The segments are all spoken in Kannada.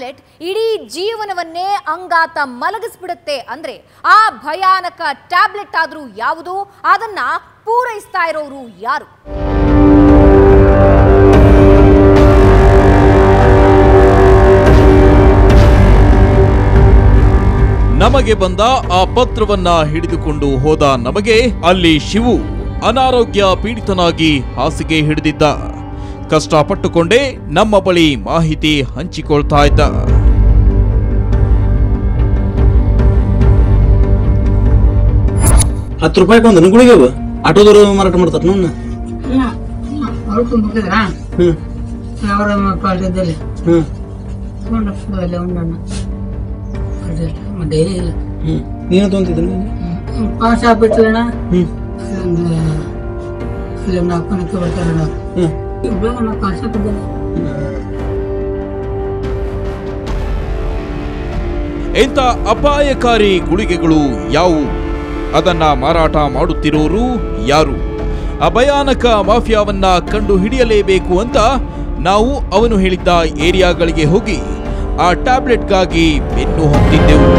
ಟ್ಯಾಬ್ಲೆಟ್ ಇಡೀ ಜೀವನವನ್ನೇ ಅಂಗಾತ ಮಲಗಿಸ್ಬಿಡುತ್ತೆ ಅಂದ್ರೆ ಆ ಭಯಾನಕ ಟ್ಯಾಬ್ಲೆಟ್ ಆದ್ರೂ ಯಾವುದು ಅದನ್ನ ಪೂರೈಸ್ತಾ ಇರೋರು ಯಾರು ನಮಗೆ ಬಂದ ಆ ಪತ್ರವನ್ನ ಹಿಡಿದುಕೊಂಡು ಹೋದ ನಮಗೆ ಅಲ್ಲಿ ಶಿವು ಅನಾರೋಗ್ಯ ಪೀಡಿತನಾಗಿ ಹಾಸಿಗೆ ಹಿಡಿದಿದ್ದ ಕಷ್ಟಪಟ್ಟುಕೊಂಡೇ ನಮ್ಮ ಬಳಿ ಮಾಹಿತಿ ಹಂಚಿಕೊಳ್ತಾ ಇದ್ದ ಹತ್ತು ರೂಪಾಯಿಗೆ ಒಂದು ಅನುಗುಳಿಗೆ ಅವು ಆಟೋದವರು ಮಾರಾಟ ಮಾಡ್ತಾರ ನನ್ನ ಅವ್ರು ತುಂಬಿದ್ರ ಹ್ಮ್ ಅವರ ಪಾಲ್ಯದಲ್ಲಿ ಹ್ಮ್ ತಗೊಂಡು ಅಲ್ಲೇ ಉಂಡಣ್ಣ ಡೈಲಿ ಇಲ್ಲ ಹ್ಮ್ ನೀನು ತೊಗೊಂತಿದ್ರ ಪಾಸ್ ಆಗ್ಬಿಟ್ಲಣ್ಣ ಹ್ಮ್ ಒಂದು ಇಲ್ಲಿ ನಾಲ್ಕು ಮನೆಗೆ ಬರ್ತಾರಣ್ಣ ಹ್ಮ್ ಇಬ್ಬರು ಪಾಸ್ ಆಗ್ಬಿಟ್ಟಿಲ್ಲ ಇಂಥ ಅಪಾಯಕಾರಿ ಗುಳಿಗೆಗಳು ಯಾವುವು ಅದನ್ನ ಮಾರಾಟ ಮಾಡುತ್ತಿರೋರು ಯಾರು ಅಭಯಾನಕ ಮಾಫಿಯಾವನ್ನ ಕಂಡು ಹಿಡಿಯಲೇಬೇಕು ಅಂತ ನಾವು ಅವನು ಹೇಳಿದ್ದ ಏರಿಯಾಗಳಿಗೆ ಹೋಗಿ ಆ ಟ್ಯಾಬ್ಲೆಟ್ಗಾಗಿ ಬೆನ್ನು ಹತ್ತಿದ್ದೆವು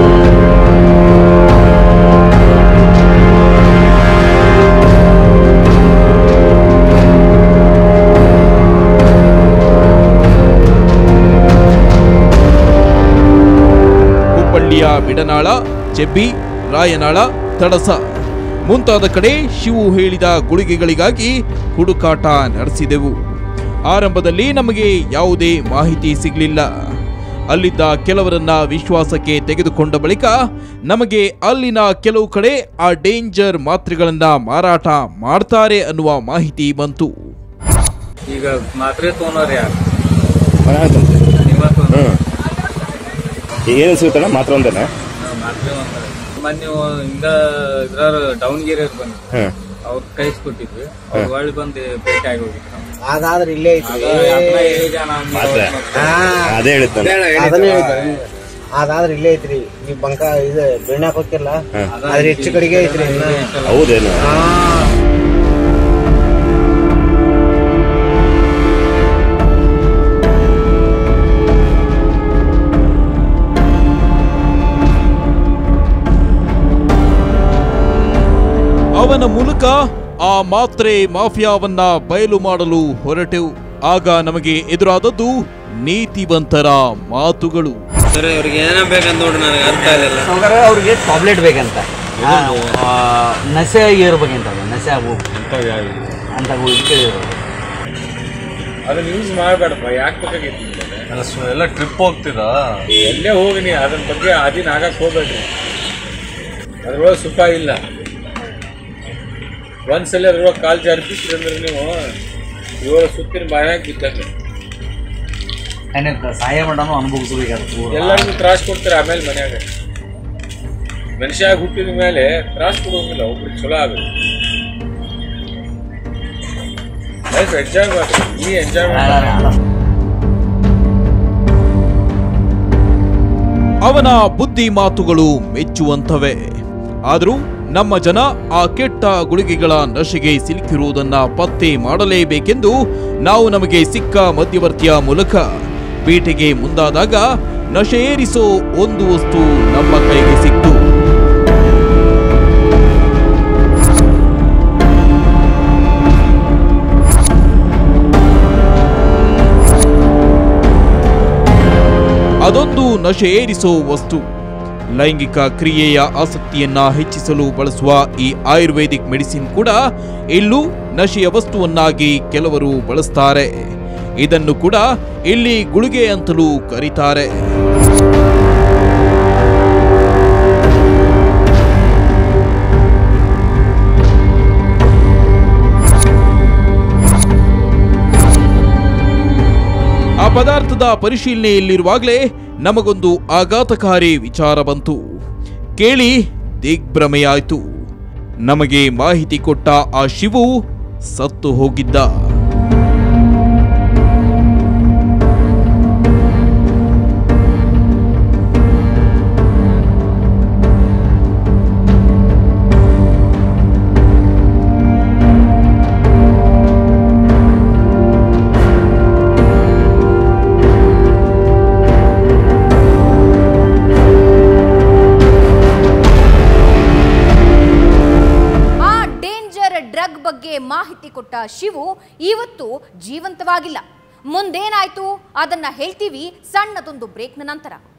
ಹುಬ್ಬಳ್ಳಿಯ ಬಿಡನಾಳ ಚೆಬ್ಬಿ ರಾಯನಾಳ ತಡಸ ಮುಂತಾದ ಕಡೆ ಶಿವು ಹೇಳಿದ ಗುಳಿಗೆಗಳಿಗಾಗಿ ಹುಡುಕಾಟ ನಡೆಸಿದೆವು ಆರಂಭದಲ್ಲಿ ನಮಗೆ ಯಾವುದೇ ಮಾಹಿತಿ ಸಿಗಲಿಲ್ಲ ಅಲ್ಲಿದ್ದ ಕೆಲವರನ್ನ ವಿಶ್ವಾಸಕ್ಕೆ ತೆಗೆದುಕೊಂಡ ಬಳಿಕ ನಮಗೆ ಅಲ್ಲಿನ ಕೆಲವು ಕಡೆ ಆ ಡೇಂಜರ್ ಮಾತ್ರೆಗಳನ್ನ ಮಾರಾಟ ಮಾಡ್ತಾರೆ ಅನ್ನುವ ಮಾಹಿತಿ ಬಂತು ಈಗ ಮಾತ್ರೆ ತೊಗೊಂಡ್ರಿ ಯಾರು ಆಯ್ತಂತೆ ನಿಮ್ಮ ಹ್ಞೂ ಈಗ ಏನೇನು ಸಿಗುತ್ತಣ್ಣ ಮಾತ್ರ ಒಂದೇನೆ ಮಾತ್ರೆ ಒಂದ್ ಮೊನ್ನೆ ಹಿಂಗ ಇದ್ರ ಡೌನ್ಗಿರಿ ಬಂದ್ ಹಾಂ ಅವ್ರ ಕೈಸ್ಕೊಟ್ಟಿದ್ವಿ ಅವ್ರು ಹೊಳ್ಳಿ ಬಂದು ಭೇಟಿ ಆಗಿ ಹೋಗಿದ್ರು ನಾವು. ಅದಾದ್ರೆ ಇಲ್ಲೇ ಐತ್ರಿ ಅದ ಅದನ್ನ ಈಗ ನಾವು ಮಾತ್ರೆ ಹಾ ಅದೇ ಹೇಳಿದ್ದಾನೆ ಅದನ್ನೇ ಹೇಳ್ತಾರೆ ಅದಾದ್ರೆ ಇಲ್ಲೇ ಐತ್ರಿ ಈ ಬಂಕ ಇದು ಬೆಣ್ಣಾಕ್ ಹೋಗಿಲ್ಲ ಅದ್ರ ಹೆಚ್ಚು ಕಡೆಗೆ ಐತ್ರಿ ಇನ್ನ. ಹೌದೇನು ಹಾ ಅವನ ಮೂಲಕ ಆ ಮಾತ್ರೆ ಮಾಫಿಯಾವನ್ನ ಬಯಲು ಮಾಡಲು ಹೊರಟೆವು ಆಗ ನಮಗೆ ಎದುರಾದದ್ದು ನೀತಿವಂತರ ಮಾತುಗಳು ಸರ್ ಅವ್ರಿಗೆ ಏನ ಬೇಕಂತ ನೋಡ್ರಿ ನನಗೆ ಅರ್ಥ ಆಗಲಿಲ್ಲ ಸಾವುಕಾರ ಅವ್ರಿಗೆ ಟಾಬ್ಲೆಟ್ ಬೇಕಂತ ಆ, ನಶೆ ಇರ್ಬೇಕಂತ ಅದು ನಶೆ ಆಗ್ಬೇಕು ಅಂತ ಹೋಗಿ ಕೇಳಿದ್ರು ಅದನ್ನ ಯೂಸ್ ಮಾಡ್ಬೇಡಪ್ಪ ಯಾಕೆ ಬೇಕಾಗೈತಿ ಎಲ್ಲ ಟ್ರಿಪ್ ಹೋಗ್ತಿದ ಎಲ್ಲೇ ಹೋಗಿ ನೀ ಅದ್ರ ಬಗ್ಗೆ ಅದಿನ ಆಗಕ್ ಹೋಗ್ಬೇಡ್ರಿ ಅದ್ರೊಳಗೆ ಸುಖ ಇಲ್ಲ ಒಂದ್ಸಲ ಅದ್ರೊಳಗೆ ಕಾಲ್ ಜಾರಿ ಬಿಟ್ರಿ ಅಂದ್ರೆ ನೀವು ಏಳು ಸುತ್ತಿನ ಬಾಯಾಗ ಬಿದ್ದಂಗೆ ಏನಕ್ಕೆ ಸಹಾಯ ಮಾಡೋನು ಅನುಭವಿಸ್ಬೇಕಾದ್ರೆ ಎಲ್ಲರಿಗೂ ತ್ರಾಸ ಕೊಡ್ತಾರೆ ಆಮೇಲೆ ಮನ್ಯಾಗ ಮನುಷ್ಯ ಹುಟ್ಟಿದ ಮೇಲೆ ತ್ರಾಸ ಕೊಡೋಂಗಿಲ್ಲ ಒಬ್ರಿಗೆ ಚಲೋ ಆಗಬೇಕು ಲೈಫ್ ಎಂಜಾಯ್ ಮಾಡಿ ಈ ಎಂಜಾಯ್ ಮಾಡಿ ಅವನ ಬುದ್ಧಿ ಮಾತುಗಳು ಮೆಚ್ಚುವಂತವೇ ಆದರೂ ನಮ್ಮ ಜನ ಆ ಕೆಟ್ಟ ಗುಳಿಗೆಗಳ ನಶೆಗೆ ಸಿಲುಕಿರುವುದನ್ನ ಪತ್ತೆ ಮಾಡಲೇಬೇಕೆಂದು ನಾವು ನಮಗೆ ಸಿಕ್ಕ ಮಧ್ಯವರ್ತಿಯ ಮೂಲಕ ಬೇಟೆಗೆ ಮುಂದಾದಾಗ ನಶೆ ಏರಿಸೋ ಒಂದು ವಸ್ತು ನಮ್ಮ ಕೈಗೆ ಸಿಕ್ತು ಅದೊಂದು ನಶೆ ಏರಿಸೋ ವಸ್ತು ಲೈಂಗಿಕ ಕ್ರಿಯೆಯ ಆಸಕ್ತಿಯನ್ನ ಹೆಚ್ಚಿಸಲು ಬಳಸುವ ಈ ಆಯುರ್ವೇದಿಕ್ ಮೆಡಿಸಿನ್ ಕೂಡ ಇಲ್ಲೂ ನಶೆಯ ವಸ್ತುವನ್ನಾಗಿ ಕೆಲವರು ಬಳಸ್ತಾರೆ ಇದನ್ನು ಕೂಡ ಇಲ್ಲಿ ಗುಳಿಗೆ ಅಂತಲೂ ಕರೀತಾರೆ ಆ ಪದಾರ್ಥದ ಪರಿಶೀಲನೆಯಲ್ಲಿರುವಾಗಲೇ ನಮಗೊಂದು ಆಘಾತಕಾರಿ ವಿಚಾರ ಬಂತು ಕೇಳಿ ದಿಗ್ಭ್ರಮೆಯಾಯಿತು ನಮಗೆ ಮಾಹಿತಿ ಕೊಟ್ಟ ಆ ಶಿವು ಸತ್ತು ಹೋಗಿದ್ದ ಡ್ರಗ್ ಬಗ್ಗೆ ಮಾಹಿತಿ ಕೊಟ್ಟ ಶಿವು ಇವತ್ತು ಜೀವಂತವಾಗಿಲ್ಲ ಮುಂದೇನಾಯ್ತು ಅದನ್ನ ಹೇಳ್ತೀವಿ ಸಣ್ಣದೊಂದು ಬ್ರೇಕ್ನ ನಂತರ